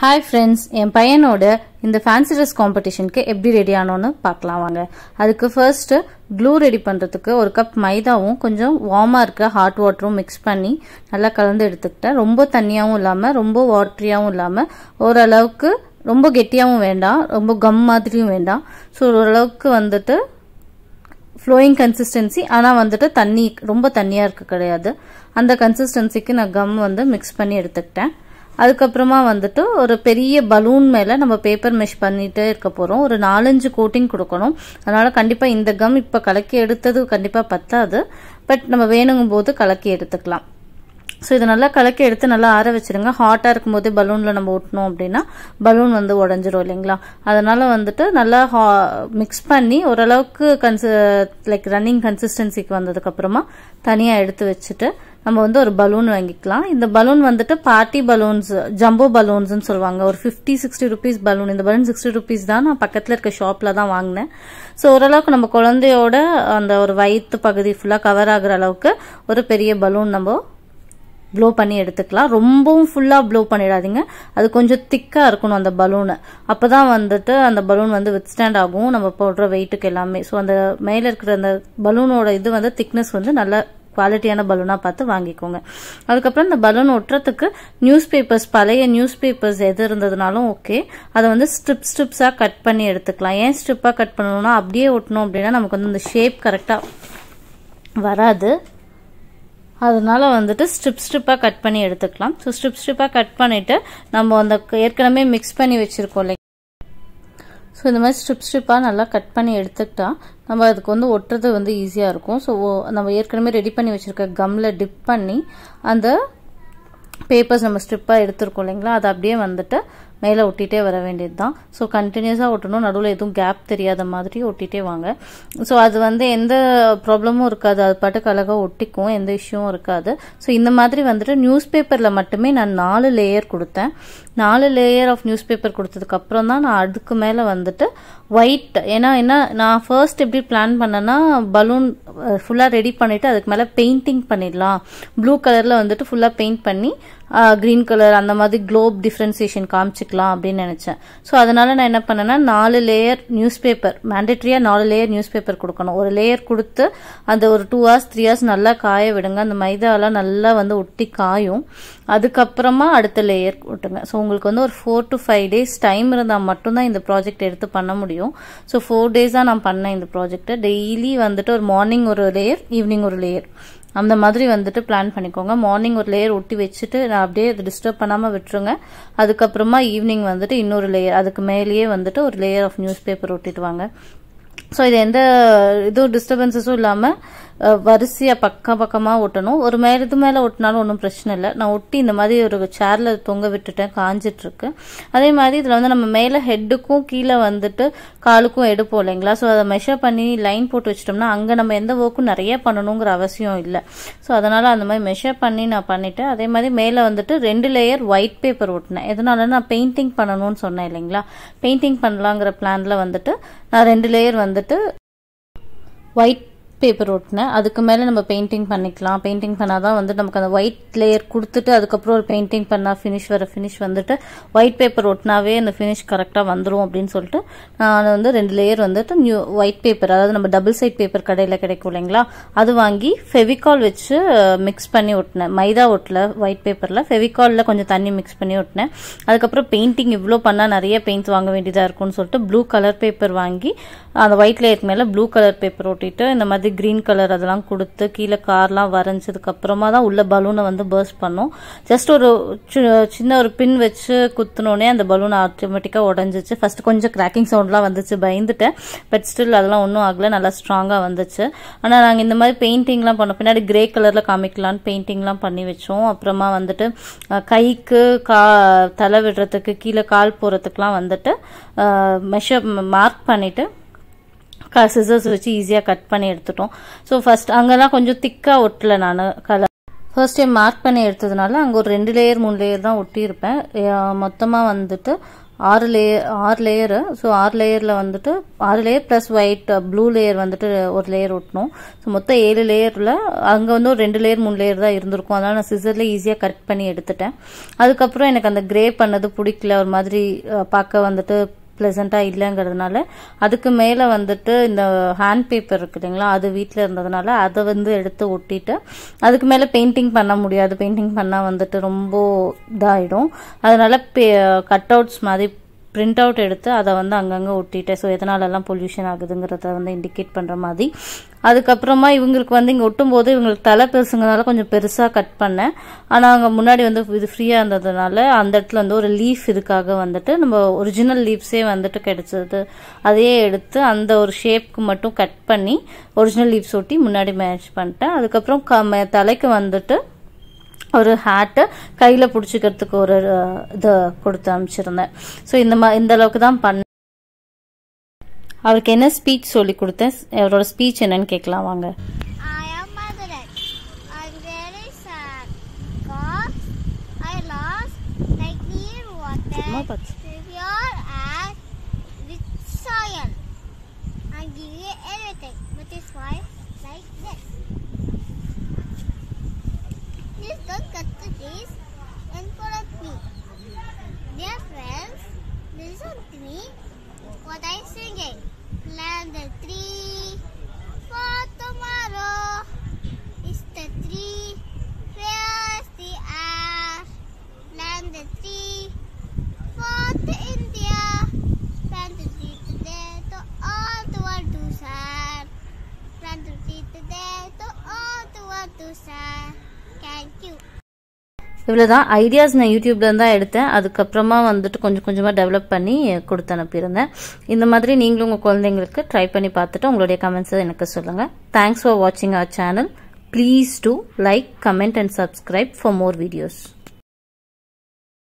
Hi friends என் பையனோட இந்த fancy dress காம்படிஷனுக்கு எப்படி ரெடி ஆனோன்னு பார்க்கலாம் வாங்க அதுக்கு ஃபர்ஸ்ட் க்ளூ ரெடி பண்ணுறதுக்கு ஒரு கப் மைதாவும் கொஞ்சம் வார்மாக இருக்க ஹாட் வாட்டரும் மிக்ஸ் பண்ணி நல்லா கலந்து எடுத்துக்கிட்டேன் ரொம்ப தண்ணியாகவும் இல்லாமல் ரொம்ப வாட்டரியாகவும் இல்லாமல் ஓரளவுக்கு ரொம்ப கெட்டியாகவும் வேண்டாம் ரொம்ப கம் மாதிரியும் வேண்டாம் ஸோ ஓரளவுக்கு வந்துட்டு ஃப்ளோயிங் கன்சிஸ்டன்சி ஆனால் வந்துட்டு தண்ணி ரொம்ப தண்ணியாக இருக்க கிடையாது அந்த கன்சிஸ்டன்சிக்கு நான் கம் வந்து மிக்ஸ் பண்ணி எடுத்துக்கிட்டேன் அதுக்கப்புறமா வந்துட்டு ஒரு பெரிய பலூன் மேலே நம்ம பேப்பர் மெஷ் பண்ணிட்டே இருக்க போகிறோம் ஒரு நாலஞ்சு கோட்டிங் கொடுக்கணும் அதனால கண்டிப்பாக இந்த கம் இப்போ கலக்கி எடுத்தது கண்டிப்பாக பத்தாது பட் நம்ம வேணுங்கும் போது கலக்கி எடுத்துக்கலாம் ஸோ இதை நல்லா கலக்கி எடுத்து நல்லா ஆற வச்சிருங்க ஹாட்டாக இருக்கும்போது பலூனில் நம்ம ஒட்டணும் அப்படின்னா பலூன் வந்து உடஞ்சிரும் இல்லைங்களா அதனால வந்துட்டு நல்லா ஹா மிக்ஸ் பண்ணி ஓரளவுக்கு கன்சி லைக் ரன்னிங் கன்சிஸ்டன்சிக்கு வந்ததுக்கப்புறமா தனியாக எடுத்து வச்சுட்டு நம்ம வந்து ஒரு பலூன் வாங்கிக்கலாம் இந்த பலூன் வந்துட்டு பார்ட்டி பலூன்ஸ் ஜம்போ பலூன்ஸ்னு சொல்லுவாங்க ஒரு ஃபிஃப்டி சிக்ஸ்டி ருபீஸ் பலூன் இந்த பலூன் சிக்ஸ்டி ருபீஸ் தான் நான் பக்கத்தில் இருக்க ஷாப்பில் தான் வாங்கினேன் ஸோ ஓரளவுக்கு நம்ம குழந்தையோட அந்த ஒரு வயிற்று பகுதி ஃபுல்லாக கவர் ஆகுற அளவுக்கு ஒரு பெரிய பலூன் நம்ம ப்ளோ பண்ணி எடுத்துக்கலாம் ரொம்பவும் ஃபுல்லாக ப்ளோ பண்ணிடாதீங்க அது கொஞ்சம் திக்காக இருக்கணும் அந்த பலூனு அப்போ தான் வந்துட்டு அந்த பலூன் வந்து வித் ஸ்டாண்ட் ஆகும் நம்ம போடுற வெயிட்டுக்கு எல்லாமே ஸோ அந்த மேலே இருக்கிற அந்த பலூனோட இது வந்து திக்னஸ் வந்து நல்ல குவாலிட்டியான பலூனாக பார்த்து வாங்கிக்கோங்க அதுக்கப்புறம் இந்த பலூன் ஒட்டுறதுக்கு நியூஸ் பேப்பர்ஸ் பழைய நியூஸ் பேப்பர்ஸ் எது இருந்ததுனாலும் ஓகே அதை வந்து ஸ்ட்ரிப் ஸ்ட்ரிப்ஸாக கட் பண்ணி எடுத்துக்கலாம் ஏன் ஸ்ட்ரிப்பாக கட் பண்ணணும்னா அப்படியே ஒட்டணும் அப்படின்னா நமக்கு வந்து இந்த ஷேப் கரெக்டாக வராது அதனால வந்துட்டு ஸ்ட்ரிப் ஸ்ட்ரிப்பாக கட் பண்ணி எடுத்துக்கலாம் ஸோ ஸ்ட்ரிப் ஸ்ட்ரிப்பாக கட் பண்ணிவிட்டு நம்ம அந்த ஏற்கனவே மிக்ஸ் பண்ணி வச்சுருக்கோம் லைக் ஸோ இந்த மாதிரி ஸ்ட்ரிப் ஸ்ட்ரிப்பாக நல்லா கட் பண்ணி எடுத்துக்கிட்டா நம்ம அதுக்கு வந்து ஒட்டுறது வந்து ஈஸியாக இருக்கும் ஸோ நம்ம ஏற்கனவே ரெடி பண்ணி வச்சுருக்க கம்மில் டிப் பண்ணி அந்த பேப்பர்ஸ் நம்ம ஸ்ட்ரிப்பாக எடுத்துருக்கோம் இல்லைங்களா அது அப்படியே வந்துட்டு மேலே ஒட்டிகிட்டே வர வேண்டியது தான் ஸோ கண்டினியூஸாக ஒட்டணும் நடுவில் எதுவும் கேப் தெரியாத மாதிரி ஒட்டிகிட்டே வாங்க ஸோ அது வந்து எந்த ப்ராப்ளமும் இருக்காது அது பாட்டுக்கு அழகாக ஒட்டிக்கும் எந்த இஷ்யூவும் இருக்காது ஸோ இந்த மாதிரி வந்துட்டு நியூஸ் பேப்பரில் மட்டுமே நான் நாலு லேயர் கொடுத்தேன் நாலு லேயர் ஆஃப் நியூஸ் பேப்பர் கொடுத்ததுக்கப்புறம் தான் நான் அதுக்கு மேலே வந்துட்டு ஒயிட் ஏன்னா என்ன நான் ஃபர்ஸ்ட் எப்படி பிளான் பண்ணேன்னா பலூன் ஃபுல்லாக ரெடி பண்ணிவிட்டு அதுக்கு மேலே பெயிண்டிங் பண்ணிடலாம் ப்ளூ கலரில் வந்துட்டு ஃபுல்லாக பெயிண்ட் பண்ணி க்ரீன் கலர் அந்த மாதிரி குளோப் டிஃப்ரென்சியேஷன் காமிச்சிக்கலாம் அப்படின்னு நினச்சேன் ஸோ அதனால நான் என்ன பண்ணேன்னா நாலு லேயர் நியூஸ் பேப்பர் மேண்டட்ரியாக நாலு லேயர் நியூஸ் பேப்பர் கொடுக்கணும் ஒரு லேயர் கொடுத்து அந்த ஒரு டூ ஹவர்ஸ் த்ரீ ஹவர்ஸ் நல்லா காய விடுங்க அந்த மைதாலாம் நல்லா வந்து ஒட்டி காயும் அதுக்கப்புறமா அடுத்த லேயர் ஒட்டுங்க ஸோ உங்களுக்கு வந்து ஒரு four to five days time இருந்தால் மட்டும்தான் இந்த ப்ராஜெக்ட் எடுத்து பண்ண முடியும் ஸோ ஃபோர் டேஸ் தான் நான் பண்ணேன் இந்த ப்ராஜெக்ட்டை டெய்லி வந்துட்டு ஒரு மார்னிங் ஒரு லேயர் ஈவினிங் ஒரு லேயர் அந்த மாதிரி வந்துட்டு பிளான் பண்ணிக்கோங்க மார்னிங் ஒரு லேயர் ஒட்டி வச்சுட்டு நான் அப்படியே அது டிஸ்டர்ப் பண்ணாமல் விட்டுருங்க அதுக்கப்புறமா ஈவினிங் வந்துட்டு இன்னொரு லேயர் அதுக்கு மேலேயே வந்துட்டு ஒரு லேயர் ஆஃப் நியூஸ் பேப்பர் ஒட்டிட்டு வாங்க ஸோ இது எந்த இதுவும் டிஸ்டர்பன்சஸும் இல்லாமல் வரிசையாக பக்கம் பக்கமாக ஒட்டணும் ஒரு மேலே இது மேலே ஒட்டினாலும் ஒன்றும் பிரச்சனை இல்லை நான் ஒட்டி இந்த மாதிரி ஒரு சேரில் தொங்க விட்டுட்டேன் காஞ்சிட்ருக்கு அதே மாதிரி இதில் வந்து நம்ம மேலே ஹெட்டுக்கும் கீழே வந்துட்டு காலுக்கும் எடுப்போம் இல்லைங்களா ஸோ அதை மெஷர் பண்ணி லைன் போட்டு வச்சிட்டோம்னா அங்கே நம்ம எந்த ஒர்க்கும் நிறைய பண்ணணுங்கிற அவசியம் இல்லை ஸோ அதனால் அந்த மாதிரி மெஷர் பண்ணி நான் பண்ணிவிட்டேன் அதே மாதிரி மேலே வந்துட்டு ரெண்டு லேயர் ஒயிட் பேப்பர் ஒட்டினேன் எதனால நான் பெயிண்டிங் பண்ணணும்னு சொன்னேன் இல்லைங்களா பெயிண்டிங் பண்ணலாங்கிற பிளானில் வந்துட்டு நான் ரெண்டு லேயர் வந்துட்டு ஒயிட் பேப்பர் ஒட்டினேன் அதுக்கு மேலே நம்ம பெயிண்டிங் பண்ணிக்கலாம் பெயிண்டிங் பண்ணால் தான் வந்து நமக்கு அந்த ஒயிட் லேயர் கொடுத்துட்டு அதுக்கப்புறம் ஒரு பெயிண்டிங் பண்ணால் ஃபினிஷ் வர ஃபினிஷ் வந்துட்டு ஒயிட் பேப்பர் ஒட்டினாவே அந்த ஃபினிஷ் கரெக்டாக வந்துடும் அப்படின்னு சொல்லிட்டு நான் வந்து ரெண்டு லேயர் வந்துட்டு நியூ ஒயிட் பேப்பர் அதாவது நம்ம டபுள் சைட் பேப்பர் கடையில் கிடைக்கும் இல்லைங்களா அது வாங்கி ஃபெவிகால் வச்சு மிக்ஸ் பண்ணி ஒட்டினேன் மைதா ஒட்டல ஒயிட் பேப்பரில் ஃபெவிகாலில் கொஞ்சம் தண்ணி மிக்ஸ் பண்ணி ஒட்டினேன் அதுக்கப்புறம் பெயிண்டிங் இவ்வளோ பண்ணால் நிறைய பெயிண்ட்ஸ் வாங்க வேண்டியதாக இருக்கும்னு சொல்லிட்டு ப்ளூ கலர் பேப்பர் வாங்கி அந்த ஒயிட் லேயருக்கு மேலே ப்ளூ கலர் பேப்பர் ஒட்டிட்டு இந்த மாதிரி க்ரீன் கலர் அதெல்லாம் கொடுத்து கீழே கார்லாம் வரைஞ்சதுக்கு அப்புறமா தான் உள்ள பலூனை வந்து பர்ஸ்ட் பண்ணோம் ஜஸ்ட் ஒரு சின்ன ஒரு பின் வச்சு குத்துனோடனே அந்த பலூன் ஆட்டோமேட்டிக்காக உடஞ்சிச்சு ஃபர்ஸ்ட் கொஞ்சம் கிராக்கிங் சவுண்ட்லாம் வந்துச்சு பயந்துட்டேன் பட் ஸ்டில் அதெல்லாம் ஒன்றும் ஆகலை நல்லா ஸ்ட்ராங்காக வந்துச்சு ஆனால் நாங்கள் இந்த மாதிரி பெயிண்டிங்லாம் பண்ணோம் பின்னாடி கிரே கலரில் காமிக்கலான்னு பெயிண்டிங்லாம் பண்ணி வச்சோம் அப்புறமா வந்துட்டு கைக்கு கா தலை விடுறதுக்கு கீழே கால் போகிறதுக்குலாம் வந்துட்டு மெஷர் மார்க் பண்ணிவிட்டு க சிசர்ஸ் வச்சு ஈஸியாக கட் பண்ணி எடுத்துட்டோம் ஸோ ஃபர்ஸ்ட் அங்கெல்லாம் கொஞ்சம் திக்காக ஒட்டல நான் கலர் ஃபர்ஸ்ட் டைம் மார்க் பண்ணி எடுத்ததுனால அங்கே ஒரு ரெண்டு லேயர் மூணு லேயர் தான் ஒட்டியிருப்பேன் மொத்தமாக வந்துட்டு ஆறு லேயர் ஆறு லேயரு ஸோ ஆறு லேயரில் வந்துட்டு ஆறு layer plus white blue layer வந்துட்டு ஒரு லேயர் ஒட்டணும் ஸோ மொத்தம் ஏழு லேயரில் அங்கே வந்து ஒரு ரெண்டு லேயர் மூணு லேயர் தான் இருந்திருக்கும் அதனால் நான் சிசரில் ஈஸியாக கட் பண்ணி எடுத்துட்டேன் அதுக்கப்புறம் எனக்கு அந்த கிரே பண்ணது பிடிக்கல ஒரு மாதிரி அஹ், பார்க்க வந்துட்டு ப்ளசண்ட்டாக இல்லைங்கிறதுனால அதுக்கு மேலே வந்துட்டு இந்த ஹேண்ட் பேப்பர் இருக்கு இல்லைங்களா அது வீட்டில் இருந்ததுனால அதை வந்து எடுத்து ஒட்டிட்டு அதுக்கு மேலே பெயிண்டிங் பண்ண முடியாது பெயிண்டிங் பண்ணால் வந்துட்டு ரொம்ப இதாகிடும் அதனால கட் அவுட்ஸ் மாதிரி பிரிண்ட் அவுட் எடுத்து அதை வந்து அங்கங்கே ஒட்டிட்டேன் ஸோ எதனாலெல்லாம் பொல்யூஷன் ஆகுதுங்கிறத வந்து இண்டிகேட் பண்ணுற மாதிரி அதுக்கப்புறமா இவங்களுக்கு வந்து இங்கே ஒட்டும்போது இவங்களுக்கு தலை பெருசுங்கனால கொஞ்சம் பெருசாக கட் பண்ணேன் ஆனால் அங்கே முன்னாடி வந்து இது ஃப்ரீயாக இருந்ததுனால அந்த இடத்துல வந்து ஒரு லீஃப் இதுக்காக வந்துட்டு நம்ம ஒரிஜினல் லீவ்ஸே வந்துட்டு கிடைச்சது அதையே எடுத்து அந்த ஒரு ஷேப்க்கு மட்டும் கட் பண்ணி ஒரிஜினல் லீவ்ஸ் ஒட்டி முன்னாடி மேட்ச் பண்ணிட்டேன் அதுக்கப்புறம் க ம- தலைக்கு வந்துட்டு ஒரு ஹேட்டு கையில் பிடிச்சிக்கிறதுக்கு ஒரு அஹ், இது கொடுத்து அனுப்பிச்சிருந்தேன் ஸோ இந்த மா இந்த அளவுக்கு தான் பண்ண அவருக்கு என்ன ஸ்பீச் சொல்லி கொடுத்தேன் அவரோட ஸ்பீச் என்னன்னு கேட்கலாம் வாங்க I am Margaret. I'm very sad because I lost my clean சும்மா water, பார்த்து. pure air, with soil. I'm giving you everything, but it's why like this. Please don't cut the trees and follow me. Dear friends, listen to me. What I'm singing. Plant the tree for tomorrow. It's the tree. Where's the air? Plant the tree for the India. Plant the tree today to all the world to share. Plant the tree today to all the world to share. Thank you. இவ்வளோதான் ideas நான் யூடியூப்ல இருந்து தான் எடுத்தேன் அதுக்கப்புறமா வந்துட்டு கொஞ்சம் கொஞ்சமாக டெவலப் பண்ணி கொடுத்து அனுப்பியிருந்தேன் இந்த மாதிரி நீங்களும் உங்கள் குழந்தைங்களுக்கு ட்ரை பண்ணி பார்த்துட்டு உங்களுடைய கமெண்ட்ஸை எனக்கு சொல்லுங்கள் தேங்க்ஸ் ஃபார் வாட்சிங் our channel please do like comment and subscribe for more videos